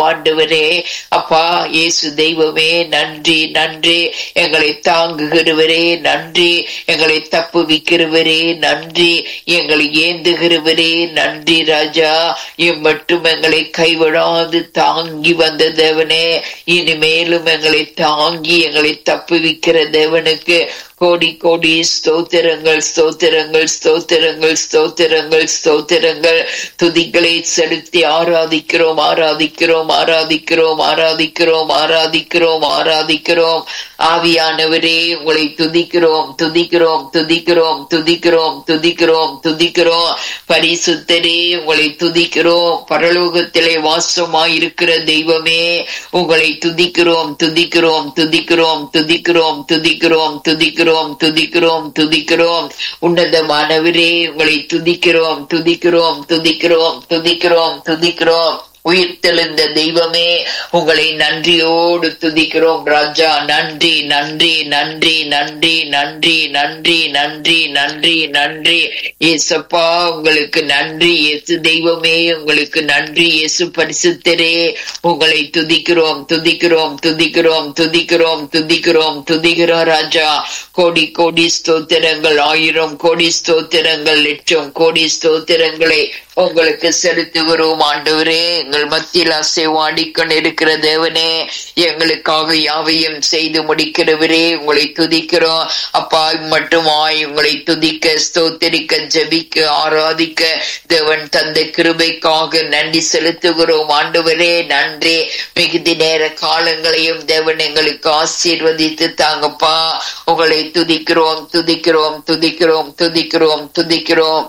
ஆண்டவரே அப்பா இயேசு தெய்வமே நன்றி நன்றி எங்களை தாங்குகிறவரே நன்றி எங்களை தப்புவிக்கிறவரே நன்றி எங்களை ஏந்துகிறவரே நன்றி ராஜா இம்மட்டும் எங்களை கைவிடாது தாங்கி வந்த தேவனே இனிமேலும் எங்களை தாங்கி எங்களை தப்புவிக்கிற தேவனுக்கு கோடி கோடி ஸ்தோத்திரங்கள் ஸ்தோத்திரங்கள் ஸ்தோத்திரங்கள் ஸ்தோத்திரங்கள் ஸ்தோத்திரங்கள் துதிகளை செலுத்தி ஆராதிக்கிறோம் ஆராதிக்கிறோம் ஆராதிக்கிறோம் ஆராதிக்கிறோம் ஆராதிக்கிறோம் ஆராதிக்கிறோம் ஆவியானவரே உங்களை துதிக்கிறோம் துதிக்கிறோம் துதிக்கிறோம் துதிக்கிறோம் துதிக்கிறோம் துதிக்கிறோம் பரிசுத்தரே உங்களை துதிக்கிறோம் பரலோகத்திலே வாசமாய் இருக்கிற தெய்வமே உங்களை துதிக்கிறோம் துதிக்கிறோம் துதிக்கிறோம் துதிக்கிறோம் துதிக்கிறோம் துதிக்கிறோம் துதிக்கிறோம் துதிக்கிறோம் உன்னதமானவரே உங்களை துதிக்கிறோம் துதிக்கிறோம் துதிக்கிறோம் துதிக்கிறோம் துதிக்கிறோம் உயிர்த்தெழுந்த தெய்வமே உங்களை நன்றியோடு துதிக்கிறோம் ராஜா நன்றி நன்றி நன்றி நன்றி நன்றி நன்றி நன்றி நன்றி நன்றி இயேசப்பா உங்களுக்கு நன்றி இயேசு தெய்வமே உங்களுக்கு நன்றி இயேசு பரிசுத்தரே உங்களை துதிக்கிறோம் துதிக்கிறோம் துதிக்கிறோம் துதிக்கிறோம் துதிக்கிறோம் துதிக்கிறோம் ராஜா கோடி கோடி ஸ்தோத்திரங்கள் ஆயிரம் கோடி ஸ்தோத்திரங்கள் லட்சம் கோடி ஸ்தோத்திரங்களை உங்களுக்கு செலுத்துகிறோம் ஆண்டவரே எங்கள் மத்தியில் அசைவாடிக்கொண்டு இருக்கிற தேவனே எங்களுக்காக யாவையும் செய்து முடிக்கிறவரே உங்களை துதிக்கிறோம் அப்பா மட்டுமாய் உங்களை துதிக்க ஸ்தோத்தரிக்க ஜெபிக்க ஆராதிக்க தேவன் தந்த கிருபைக்காக நன்றி செலுத்துகிறோம் ஆண்டவரே நன்றி மிகுதி நேர காலங்களையும் தேவன் எங்களுக்கு ஆசீர்வதித்து தாங்கப்பா உங்களை துதிக்கிறோம் துதிக்கிறோம் துதிக்கிறோம் துதிக்கிறோம் துதிக்கிறோம்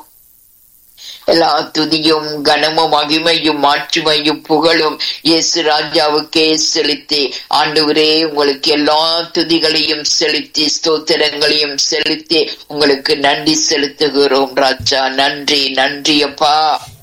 எல்லா துதியும் கனமும் மகிமையும் மாற்றுமையும் புகழும் இயேசு ராஜாவுக்கே செலுத்தி ஆண்டவரே உங்களுக்கு எல்லா துதிகளையும் செலுத்தி ஸ்தோத்திரங்களையும் செலுத்தி உங்களுக்கு நன்றி செலுத்துகிறோம் ராஜா நன்றி நன்றி அப்பா